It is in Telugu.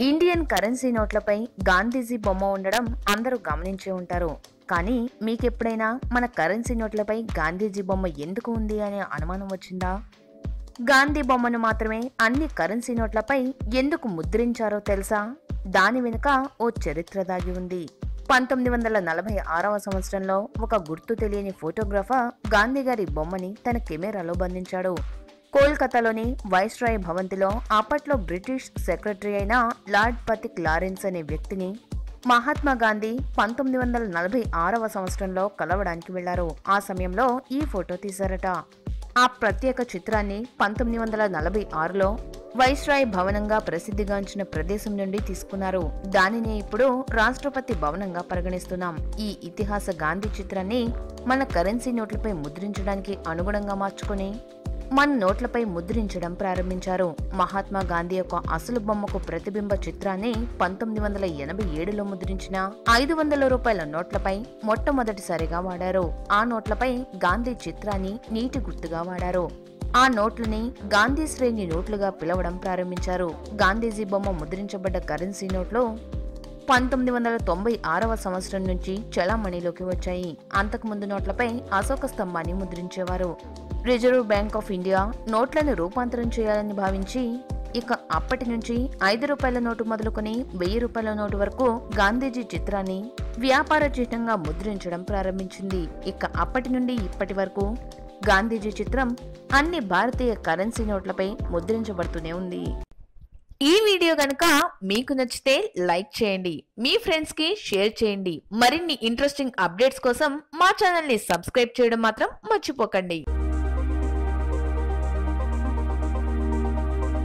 ఇండియన్ కరెన్సీ నోట్లపై గాంధీజీ బొమ్మ ఉండడం అందరూ గమనించే ఉంటారు కానీ మీకెప్పుడైనా మన కరెన్సీ నోట్లపై గాంధీజీ బొమ్మ ఎందుకు ఉంది అనే అనుమానం వచ్చిందా గాంధీ బొమ్మను మాత్రమే అన్ని కరెన్సీ నోట్లపై ఎందుకు ముద్రించారో తెలుసా దాని వెనుక ఓ చరిత్ర దాగి ఉంది పంతొమ్మిది వందల నలభై ఆరవ సంవత్సరంలో ఒక గుర్తు తెలియని ఫోటోగ్రాఫర్ గాంధీ గారి బొమ్మని తన కెమెరాలో బంధించాడు కోల్కతాలోని వైస్రాయ్ భవంతిలో అప్పట్లో బ్రిటిష్ సెక్రటరీ అయిన లార్డ్ పతిక్ లారెన్స్ అనే వ్యక్తిని మహాత్మా గాంధీ పంతొమ్మిది వందల నలభై ఆరవ సంవత్సరంలో కలవడానికి వెళ్లారు ఆ సమయంలో ఈ ఫోటో తీశారట ఆ ప్రత్యేక చిత్రాన్ని పంతొమ్మిది వందల నలభై ఆరులో వైస్రాయ్ భవనంగా ప్రసిద్ధిగాంచిన ప్రదేశం నుండి తీసుకున్నారు దానిని ఇప్పుడు రాష్ట్రపతి భవనంగా పరిగణిస్తున్నాం ఈ ఇతిహాస గాంధీ చిత్రాన్ని మన కరెన్సీ నోట్లపై ముద్రించడానికి అనుగుణంగా మార్చుకుని మన నోట్లపై ముద్రించడం ప్రారంభించారు మహాత్మా గాంధీ యొక్క అసలు బొమ్మకు ప్రతిబింబ చిత్రాన్ని పంతొమ్మిది వందల ఎనభై ఏడులో ముద్రించిన ఐదు వందల రూపాయల నోట్లపై మొట్టమొదటిసారిగా వాడారు ఆ నోట్లపై గాంధీ చిత్రాన్ని నీటి గుర్తుగా వాడారు ఆ నోట్లని గాంధీ శ్రేణి నోట్లుగా పిలవడం ప్రారంభించారు గాంధీజీ బొమ్మ ముద్రించబడ్డ కరెన్సీ నోట్లు పంతొమ్మిది వందల తొంభై ఆరవ సంవత్సరం నుంచి చలామణిలోకి వచ్చాయి అంతకుముందు నోట్లపై అశోక స్తంభాన్ని ముద్రించేవారు రిజర్వ్ బ్యాంక్ ఆఫ్ ఇండియా నోట్లను రూపాంతరం చేయాలని భావించి ఇక అప్పటి నుంచి ఐదు రూపాయల నోటు మొదలుకొని వెయ్యి రూపాయల నోటు వరకు గాంధీజీ చిత్రాన్ని వ్యాపార చిహ్నంగా ముద్రించడం ప్రారంభించింది ఇక అప్పటి నుండి ఇప్పటి వరకు గాంధీజీ చిత్రం అన్ని భారతీయ కరెన్సీ నోట్లపై ముద్రించబడుతూనే ఉంది ఈ వీడియో కనుక మీకు నచ్చితే లైక్ చేయండి మీ ఫ్రెండ్స్ కి షేర్ చేయండి మరిన్ని ఇంట్రెస్టింగ్ అప్డేట్స్ కోసం మా ఛానల్ ని సబ్స్క్రైబ్ చేయడం మాత్రం మర్చిపోకండి